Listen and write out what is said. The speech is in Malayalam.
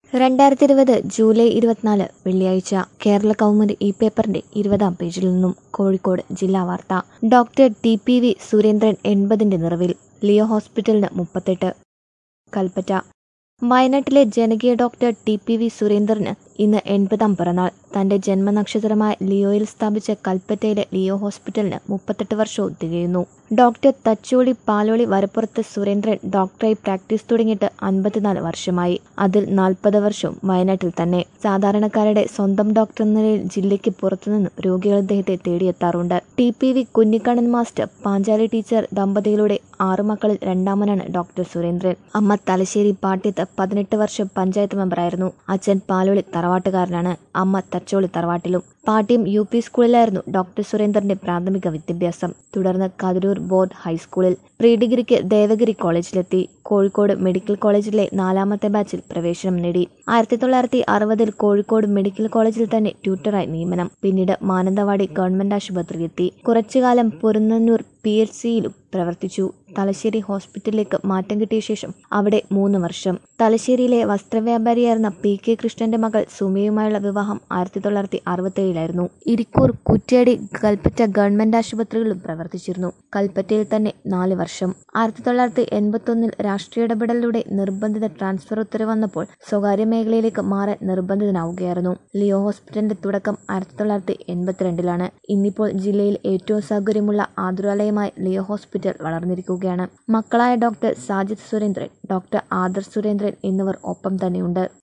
രണ്ടായിരത്തി ഇരുപത് ജൂലൈ ഇരുപത്തിനാല് വെള്ളിയാഴ്ച കേരള കൗമുദി ഈ പേപ്പറിന്റെ ഇരുപതാം പേജിൽ നിന്നും കോഴിക്കോട് ജില്ലാ വാർത്ത doctor T P V Surendran എൺപതിന്റെ നിറവിൽ ലിയോ ഹോസ്പിറ്റലിന് മുപ്പത്തെട്ട് കൽപ്പറ്റ വയനാട്ടിലെ ജനകീയ ഡോക്ടർ ടി പി വി സുരേന്ദ്രന് ഇന്ന് എൺപതാം പിറന്നാൾ തന്റെ ജന്മനക്ഷത്രമായ ലിയോയിൽ സ്ഥാപിച്ച കൽപ്പറ്റയിലെ ലിയോ ഹോസ്പിറ്റലിന് മുപ്പത്തെട്ട് വർഷവും തികയുന്നു ഡോക്ടർ തച്ചോളി പാലോളി വരപ്പുറത്ത് സുരേന്ദ്രൻ ഡോക്ടറായി പ്രാക്ടീസ് തുടങ്ങിയിട്ട് അൻപത്തിനാല് വർഷമായി അതിൽ നാൽപ്പത് വർഷവും വയനാട്ടിൽ തന്നെ സാധാരണക്കാരുടെ സ്വന്തം ഡോക്ടർ എന്ന നിലയിൽ ജില്ലയ്ക്ക് പുറത്തുനിന്ന് രോഗികൾ അദ്ദേഹത്തെ തേടിയെത്താറുണ്ട് T P V Kunhikannan master Panchali teacher ദമ്പതികളുടെ ആറു മക്കളിൽ രണ്ടാമനാണ് ഡോക്ടർ സുരേന്ദ്രൻ അമ്മ തലശ്ശേരി പാട്യത്ത് പതിനെട്ട് വർഷം പഞ്ചായത്ത് മെമ്പറായിരുന്നു അച്ഛൻ പാലോളി തറവാട്ടുകാരനാണ് അമ്മ തച്ചോളി തറവാട്ടിലും പാട്യം യു പി സ്കൂളിലായിരുന്നു ഡോക്ടർ സുരേന്ദ്രന്റെ പ്രാഥമിക വിദ്യാഭ്യാസം തുടർന്ന് കതിരൂർ ബോർഡ് ഹൈസ്കൂളിൽ പ്രീ ഡിഗ്രിക്ക് ദേവഗിരി കോളേജിലെത്തി കോഴിക്കോട് മെഡിക്കൽ കോളേജിലെ നാലാമത്തെ ബാച്ചിൽ പ്രവേശനം നേടി ആയിരത്തി തൊള്ളായിരത്തി അറുപതിൽ കോഴിക്കോട് മെഡിക്കൽ കോളേജിൽ തന്നെ ട്യൂട്ടറായി നിയമനം പിന്നീട് മാനന്തവാടി ഗവൺമെന്റ് ആശുപത്രിയിലെത്തി കുറച്ചുകാലം പൊരുന്നന്നൂർ പി എച്ച് സിയിലും പ്രവർത്തിച്ചു തലശ്ശേരി ഹോസ്പിറ്റലിലേക്ക് മാറ്റം കിട്ടിയ ശേഷം അവിടെ മൂന്ന് വർഷം തലശ്ശേരിയിലെ വസ്ത്രവ്യാപാരിയായിരുന്ന പി കെ കൃഷ്ണന്റെ മകൾ സുമയുമായുള്ള വിവാഹം ആയിരത്തി തൊള്ളായിരത്തി അറുപത്തേഴിലായിരുന്നു ഇരിക്കൂർ കുറ്റ്യാടി കൽപ്പറ്റ ഗവൺമെന്റ് ആശുപത്രികളിലും പ്രവർത്തിച്ചിരുന്നു കൽപ്പറ്റയിൽ തന്നെ നാല് വർഷം ആയിരത്തി തൊള്ളായിരത്തി എൺപത്തൊന്നിൽ രാഷ്ട്രീയ ഇടപെടലിലൂടെ നിർബന്ധിത ട്രാൻസ്ഫർ ഉത്തരവ് വന്നപ്പോൾ സ്വകാര്യ മേഖലയിലേക്ക് മാറാൻ നിർബന്ധിതനാവുകയായിരുന്നു ലിയോ ഹോസ്പിറ്റലിന്റെ തുടക്കം ആയിരത്തി തൊള്ളായിരത്തി എൺപത്തിരണ്ടിലാണ് ഇന്നിപ്പോൾ ജില്ലയിൽ ഏറ്റവും സൗകര്യമുള്ള ആതുരാലയമായി ലിയോ ഹോസ്പിറ്റൽ വളർന്നിരിക്കുകയാണ് മക്കളായ ഡോക്ടർ സാജിദ് സുരേന്ദ്രൻ ഡോക്ടർ ആദർ സുരേന്ദ്രൻ എന്നിവർ ഒപ്പം തന്നെയുണ്ട്